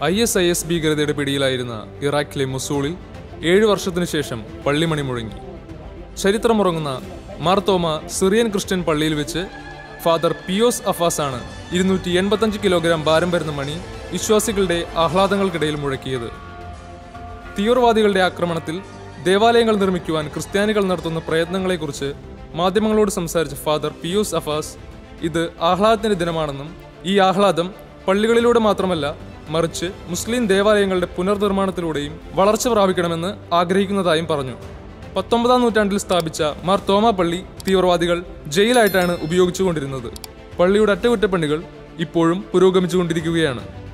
I S I S ഭീകരതയുടെ പിടിയിലായിരുന്ന ഇറാഖിലെ മൊസൂളിൽ ഏഴു വർഷത്തിനു ശേഷം പള്ളിമണി മുഴങ്ങി ചരിത്രമുറങ്ങുന്ന മാർത്തോമ സിറിയൻ ക്രിസ്ത്യൻ പള്ളിയിൽ വെച്ച് ഫാദർ പിയോസ് അഫാസ് ആണ് ഇരുന്നൂറ്റി എൺപത്തഞ്ച് കിലോഗ്രാം ഭാരം വരുന്ന മണി വിശ്വാസികളുടെ ആഹ്ലാദങ്ങൾക്കിടയിൽ മുഴക്കിയത് തീവ്രവാദികളുടെ ആക്രമണത്തിൽ ദേവാലയങ്ങൾ നിർമ്മിക്കുവാൻ ക്രിസ്ത്യാനികൾ നടത്തുന്ന പ്രയത്നങ്ങളെക്കുറിച്ച് മാധ്യമങ്ങളോട് സംസാരിച്ച ഫാദർ പിയൂസ് അഫാസ് ഇത് ആഹ്ലാദത്തിന്റെ ദിനമാണെന്നും ഈ ആഹ്ലാദം പള്ളികളിലൂടെ മാത്രമല്ല മറിച്ച് മുസ്ലിം ദേവാലയങ്ങളുടെ പുനർനിർമ്മാണത്തിലൂടെയും വളർച്ച പ്രാപിക്കണമെന്ന് ആഗ്രഹിക്കുന്നതായും പറഞ്ഞു പത്തൊമ്പതാം നൂറ്റാണ്ടിൽ സ്ഥാപിച്ച മാർ തോമ പള്ളി തീവ്രവാദികൾ ജയിലായിട്ടാണ് ഉപയോഗിച്ചുകൊണ്ടിരുന്നത് പള്ളിയുടെ അറ്റകുറ്റപ്പണികൾ ഇപ്പോഴും പുരോഗമിച്ചുകൊണ്ടിരിക്കുകയാണ്